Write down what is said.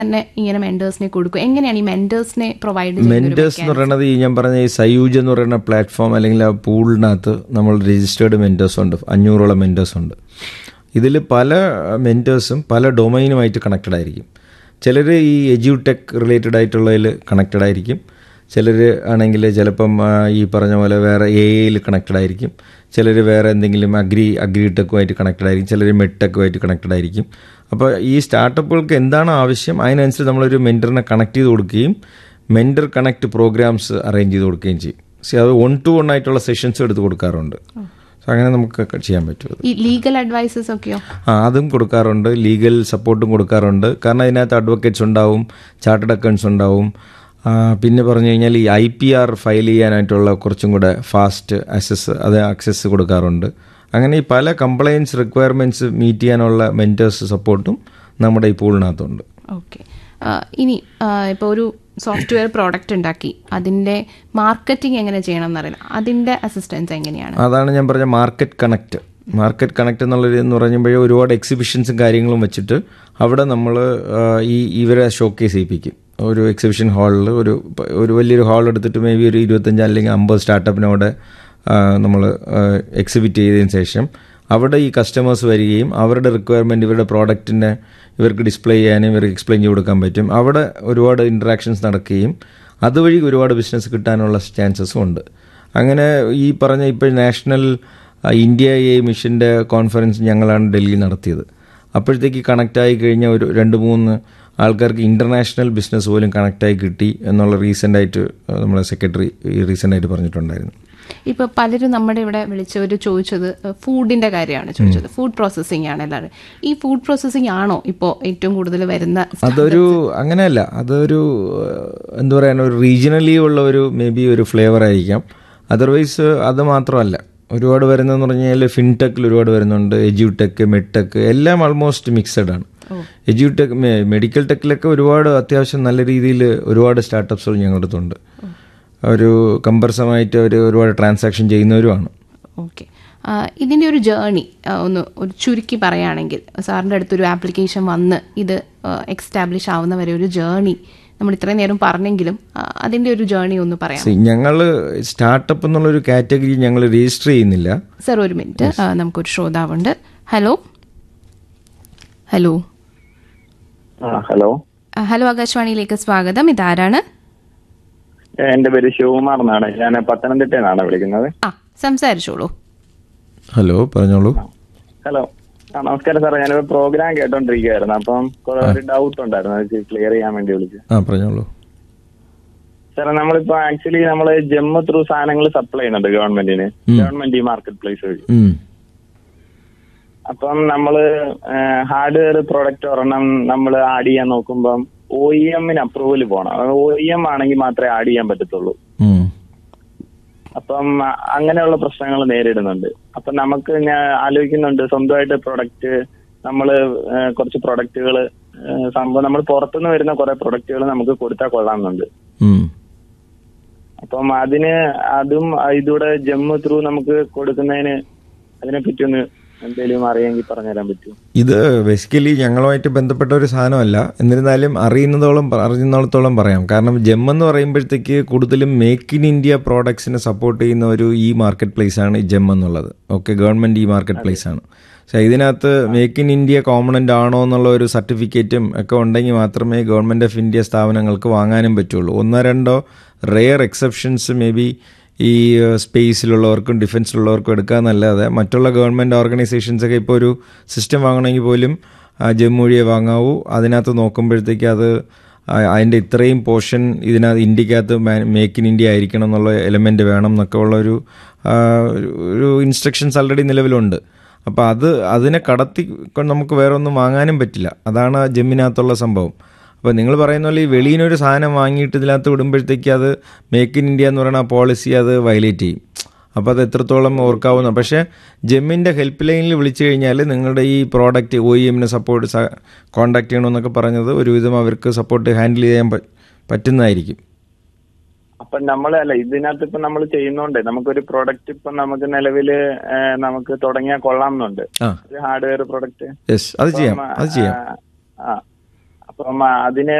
തന്നെ ഇങ്ങനെ മെന്റേഴ്സിനെ കൊടുക്കും എങ്ങനെയാണ് ഈ മെന്റേഴ്സിനെ പ്രൊവൈഡ് മെന്റേഴ്സ് എന്ന് പറയുന്നത് ഈ ഞാൻ പറഞ്ഞ ഈ സയൂജ് എന്ന് പറയുന്ന പ്ലാറ്റ്ഫോം അല്ലെങ്കിൽ ആ പൂളിനകത്ത് നമ്മൾ രജിസ്റ്റേർഡ് മെന്റേഴ്സ് ഉണ്ട് അഞ്ഞൂറോളം മെന്റേഴ്സ് ഉണ്ട് ഇതിൽ പല മെന്റേഴ്സും പല ഡൊമൈനുമായിട്ട് കണക്റ്റഡ് ആയിരിക്കും ചിലർ ഈ എജ്യൂടെക് റിലേറ്റഡ് ആയിട്ടുള്ളതിൽ കണക്റ്റഡ് ആയിരിക്കും ചിലർ ആണെങ്കിൽ ചിലപ്പം ആ, ഈ പറഞ്ഞ പോലെ വേറെ എ ഐയിൽ കണക്റ്റഡ് ആയിരിക്കും ചിലർ വേറെ എന്തെങ്കിലും അഗ്രി അഗ്രി ടെക്കുമായിട്ട് കണക്റ്റഡ് ആയിരിക്കും ചിലർ മെഡ് ടെക്കുമായിട്ട് കണക്റ്റഡ് ആയിരിക്കും അപ്പോൾ ഈ സ്റ്റാർട്ടപ്പുകൾക്ക് എന്താണ് ആവശ്യം അതിനനുസരിച്ച് നമ്മളൊരു മെൻറ്ററിനെ കണക്ട് ചെയ്ത് കൊടുക്കുകയും മെൻറ്റർ കണക്ട് പ്രോഗ്രാംസ് അറേഞ്ച് ചെയ്ത് കൊടുക്കുകയും ചെയ്യും സി അത് വൺ ടു വൺ ആയിട്ടുള്ള സെഷൻസ് എടുത്ത് കൊടുക്കാറുണ്ട് സോ അങ്ങനെ നമുക്ക് ചെയ്യാൻ പറ്റും അത് ഈ ലീഗൽ അഡ്വൈസസ് ഒക്കെയോ ആ അതും കൊടുക്കാറുണ്ട് ലീഗൽ സപ്പോർട്ടും കൊടുക്കാറുണ്ട് കാരണം അതിനകത്ത് അഡ്വക്കേറ്റ്സ് ഉണ്ടാവും ചാർട്ടേഡ് അക്കൗണ്ട്സ് ഉണ്ടാവും ആ, പിന്നെ പറഞ്ഞു കഴിഞ്ഞാൽ ഈ ഐ പി ആർ ഫയൽ ചെയ്യാനായിട്ടുള്ള കുറച്ചും കൂടെ ഫാസ്റ്റ് അക്സസ് അത് അക്സസ് കൊടുക്കാറുണ്ട് അങ്ങനെ ഈ പല കംപ്ലയൻസ് റിക്വയർമെൻറ്റ്സ് മീറ്റ് ചെയ്യാനുള്ള മെൻറ്റേഴ്സ് സപ്പോർട്ടും നമ്മുടെ ഈ പൂളിനകത്തുണ്ട് ഓക്കെ ഇനി ഇപ്പോൾ ഒരു സോഫ്റ്റ്വെയർ പ്രോഡക്റ്റ് ഉണ്ടാക്കി അതിന്റെ മാർക്കറ്റിംഗ് എങ്ങനെ ചെയ്യണം എന്നറിയില്ല അതിന്റെ അസിസ്റ്റൻസ് എങ്ങനെയാണ് അതാണ് ഞാൻ പറഞ്ഞ മാർക്കറ്റ് കണക്ട് മാർക്കറ്റ് കണക്ട് എന്നുള്ളത് എന്ന് പറയുമ്പോഴേ ഒരുപാട് എക്സിബിഷൻസും കാര്യങ്ങളും വെച്ചിട്ട് അവിടെ നമ്മൾ ഈ ഇവരെ ഷോക്കേസ് ചെയ്യിപ്പിക്കും ഒരു എക്സിബിഷൻ ഹാളിൽ ഒരു ഒരു വലിയൊരു ഹാൾ എടുത്തിട്ട് മേ ബി ഒരു ഇരുപത്തഞ്ച് അല്ലെങ്കിൽ അമ്പത് സ്റ്റാർട്ടപ്പിനോടെ നമ്മൾ എക്സിബിറ്റ് ചെയ്തതിന് ശേഷം അവിടെ ഈ കസ്റ്റമേഴ്സ് വരികയും അവരുടെ റിക്വയർമെൻറ്റ് ഇവരുടെ പ്രോഡക്റ്റിനെ ഇവർക്ക് ഡിസ്പ്ലേ ചെയ്യാനും ഇവർക്ക് എക്സ്പ്ലെയിൻ ചെയ്ത് കൊടുക്കാൻ പറ്റും അവിടെ ഒരുപാട് ഇൻട്രാക്ഷൻസ് നടക്കുകയും അതുവഴി ഒരുപാട് ബിസിനസ് കിട്ടാനുള്ള ചാൻസസും ഉണ്ട് അങ്ങനെ ഈ പറഞ്ഞ ഇപ്പോൾ നാഷണൽ ആ, ഇന്ത്യ എ മിഷൻ്റെ കോൺഫറൻസ് ഞങ്ങളാണ് ഡൽഹിയിൽ നടത്തിയത് അപ്പോഴത്തേക്ക് കണക്റ്റായി കഴിഞ്ഞ ഒരു രണ്ട് മൂന്ന് ആൾക്കാർക്ക് ഇൻ്റർനാഷണൽ ബിസിനസ് പോലും കണക്റ്റായി കിട്ടി എന്നുള്ള റീസെൻ്റായിട്ട് നമ്മളെ സെക്രട്ടറി റീസെൻ്റായിട്ട് പറഞ്ഞിട്ടുണ്ടായിരുന്നു ഇപ്പൊ പലരും നമ്മുടെ ഇവിടെ വിളിച്ചവർ ചോദിച്ചത് ഫുഡിന്റെ കാര്യമാണ് ചോദിച്ചത് ഫുഡ് പ്രോസസ്സിംഗ് ആണ് എല്ലാവരും ഈ ഫുഡ് പ്രോസസ്സിംഗ് ആണോ ഇപ്പോൾ ഏറ്റവും കൂടുതൽ വരുന്ന അതൊരു അങ്ങനെയല്ല അതൊരു ഏഹ്, എന്താ പറയുക ഒരു റീജിയണലി ഉള്ള ഒരു മേ ബി ഒരു ഫ്ലേവർ ആയിരിക്കാം അതർവൈസ് അത് മാത്രമല്ല ഒരുപാട് വരുന്നതെന്ന് പറഞ്ഞു കഴിഞ്ഞാൽ ഫിൻടെക്കിൽ ഒരുപാട് വരുന്നുണ്ട് എജ്യൂടെക് മെഡ്ടെക് എല്ലാം ആൾമോസ്റ്റ് മിക്സഡ് ആണ് എജ്യൂടെക് മെഡിക്കൽ ടെക്കിലൊക്കെ ഒരുപാട് അത്യാവശ്യം നല്ല രീതിയിൽ ഒരുപാട് സ്റ്റാർട്ടപ്സുകൾ ഞങ്ങളുടെ അടുത്തുണ്ട് ഒരു കമ്പർസമായിട്ട് അവർ ഒരുപാട് ട്രാൻസാക്ഷൻ ചെയ്യുന്നവരുമാണ് ഓക്കെ ഇതിന്റെ ഒരു ജേർണി ഒന്ന് ഒരു ചുരുക്കി പറയുകയാണെങ്കിൽ സാറിന്റെ അടുത്തൊരു ആപ്ലിക്കേഷൻ വന്ന് ഇത് എക്സ്റ്റാബ്ലിഷ് ആവുന്ന വരെ ഒരു ജേർണി നമ്മൾ ഇത്രയും നേരം പറഞ്ഞെങ്കിലും ആ, അതിന്റെ ഒരു ജേർണി ഒന്ന് പറയാം ഞങ്ങൾ സ്റ്റാർട്ടപ്പ് എന്നുള്ളൊരു കാറ്റഗറി ഞങ്ങൾ രജിസ്റ്റർ ചെയ്യുന്നില്ല സർ ഒരു മിനിറ്റ് ആ, നമുക്കൊരു ശ്രോതാവുണ്ട് ഹലോ ഹലോ ആ ഹലോ ആ, ഹലോ ആകാശവാണിയിലേക്ക് സ്വാഗതം ഇതാരാണ് ഏ, എന്റെ പേര് ശിവകുമാർ എന്നാണ് ഞാൻ പത്തനംതിട്ടയിൽ നിന്നാണ് വിളിക്കുന്നത് ആ സംസാരിച്ചോളൂ ഹലോ പറഞ്ഞോളൂ ഹലോ ആ നമസ്കാരം സാറേ ഞാനൊരു പ്രോഗ്രാം കേട്ടോണ്ടിരിക്കുകയായിരുന്നു അപ്പം കുറെ ഒരു ഡൗട്ട് ഉണ്ടായിരുന്നു അത് ക്ലിയർ ചെയ്യാൻ വേണ്ടി വിളിച്ചു ആ പറഞ്ഞോളൂ സാറേ നമ്മളിപ്പോ ആക്ച്വലി നമ്മൾ ജമ്മു ത്രൂ സാധനങ്ങൾ സപ്ലൈ ചെയ്യുന്നുണ്ട് ഗവൺമെന്റിന് ഗവൺമെന്റ് ഈ മാർക്കറ്റ് പ്ലേസ് വഴി ഉം. അപ്പം നമ്മള് ഹാർഡ്വെയർ പ്രൊഡക്റ്റ് ഒരെണ്ണം നമ്മൾ ആഡ് ചെയ്യാൻ നോക്കുമ്പം ഒ ഇ എമ്മിന് അപ്രൂവൽ പോകണം ഒ ഇ എം ആണെങ്കിൽ മാത്രമേ ആഡ് ചെയ്യാൻ പറ്റത്തുള്ളൂ ഉം. അപ്പം അ- അങ്ങനെയുള്ള പ്രശ്നങ്ങൾ നേരിടുന്നുണ്ട് അപ്പൊ നമുക്ക് ഞാൻ ആലോചിക്കുന്നുണ്ട് സ്വന്തമായിട്ട് പ്രൊഡക്റ്റ് നമ്മള് ഏഹ്, കുറച്ച് പ്രൊഡക്റ്റുകൾ സംഭവം നമ്മൾ പുറത്തുനിന്ന് വരുന്ന കുറെ പ്രൊഡക്റ്റുകൾ നമുക്ക് കൊടുത്താൽ കൊള്ളാമെന്നുണ്ട് ഉം. അപ്പം അതിന് അതും ഇതൂടെ ജമ്മു ത്രൂ നമുക്ക് കൊടുക്കുന്നതിന് അതിനെപ്പറ്റി ഒന്ന് എന്തെങ്കിലും അറിയാമെങ്കിൽ പറഞ്ഞുതരാൻ പറ്റുമോ ഇത് ബേസിക്കലി ഞങ്ങളുമായിട്ട് ബന്ധപ്പെട്ട ഒരു സാധനമല്ല എന്നിരുന്നാലും അറിയുന്നതോളം അറിയുന്നിടത്തോളം പറയാം കാരണം ജെം എന്ന് പറയുമ്പോഴത്തേക്ക് കൂടുതലും മേക്ക് ഇൻ ഇന്ത്യ പ്രോഡക്ട്സിനെ സപ്പോർട്ട് ചെയ്യുന്ന ഒരു ഈ മാർക്കറ്റ് പ്ലേസ് ആണ് ഈ ജെം എന്നുള്ളത് ഓക്കെ ഗവൺമെന്റ് ഈ മാർക്കറ്റ് പ്ലേസ് ആണ് പക്ഷേ ഇതിനകത്ത് മേക്ക് ഇൻ ഇന്ത്യ കോമണന്റ് ആണോ എന്നുള്ള ഒരു സർട്ടിഫിക്കറ്റും ഒക്കെ ഉണ്ടെങ്കിൽ മാത്രമേ ഗവൺമെന്റ് ഓഫ് ഇന്ത്യ സ്ഥാപനങ്ങൾക്ക് വാങ്ങാനും പറ്റുള്ളൂ ഒന്നോ രണ്ടോ റെയർ എക്സെപ്ഷൻസ് മേ ബി ഈ സ്പേസിലുള്ളവർക്കും ഡിഫൻസിലുള്ളവർക്കും എടുക്കാന്നല്ലാതെ മറ്റുള്ള ഗവൺമെൻറ് ഓർഗനൈസേഷൻസ് ഒക്കെ ഇപ്പോൾ ഒരു സിസ്റ്റം വാങ്ങണമെങ്കിൽ പോലും ആ, ജമ്മു വഴിയേ വാങ്ങാവൂ അതിനകത്ത് നോക്കുമ്പോഴത്തേക്ക് അത് ആ- അതിൻ്റെ ഇത്രയും പോർഷൻ ഇതിനകത്ത് ഇന്ത്യക്കകത്ത് മേക്ക് ഇൻ ഇന്ത്യ ആയിരിക്കണം എന്നുള്ള എലമെൻ്റ് വേണം എന്നൊക്കെ ഉള്ള ഒരു ആ, ഒരു ഇൻസ്ട്രക്ഷൻസ് ഓൾറെഡി നിലവിലുണ്ട് അപ്പോൾ അത് അതിനെ കടത്തി കൊണ്ട് നമുക്ക് വേറെ ഒന്നും വാങ്ങാനും പറ്റില്ല അതാണ് ആ ജമ്മിനകത്തുള്ള സംഭവം അപ്പോൾ നിങ്ങൾ പറയുന്ന പോലെ ഈ വെളിയിനൊരു സാധനം വാങ്ങിയിട്ട് ഇതിനകത്ത് വിടുമ്പോഴത്തേക്ക് അത് മേക്ക് ഇൻ ഇന്ത്യ എന്ന് പറയുന്ന ആ പോളിസി അത് വയലേറ്റ് ചെയ്യും അപ്പോൾ അത് എത്രത്തോളം ഓർക്കാവുന്ന പക്ഷേ ജെമ്മിൻ്റെ ഹെൽപ്പ് ലൈനിൽ വിളിച്ചു കഴിഞ്ഞാൽ നിങ്ങളുടെ ഈ പ്രോഡക്റ്റ് ഒ ഇ എമ്മിനെ സപ്പോർട്ട് കോൺടാക്ട് ചെയ്യണമെന്നൊക്കെ പറഞ്ഞത് ഒരുവിധം അവർക്ക് സപ്പോർട്ട് ഹാൻഡിൽ ചെയ്യാൻ പ- പറ്റുന്നതായിരിക്കും അപ്പൊ നമ്മൾ അല്ല ഇതിനകത്ത് ഇപ്പൊ നമ്മൾ ചെയ്യുന്നോണ്ട് നമുക്കൊരു പ്രൊഡക്റ്റ് ഇപ്പൊ നമുക്ക് നിലവില് ഏഹ്, നമുക്ക് തുടങ്ങിയാൽ കൊള്ളാമെന്നുണ്ട് ആ ഒരു ഹാർഡ്വെയർ പ്രൊഡക്റ്റ് യെസ് അത് ചെയ്യാം അത് ചെയ്യാം ആ അപ്പൊ അപ്പം അതിന്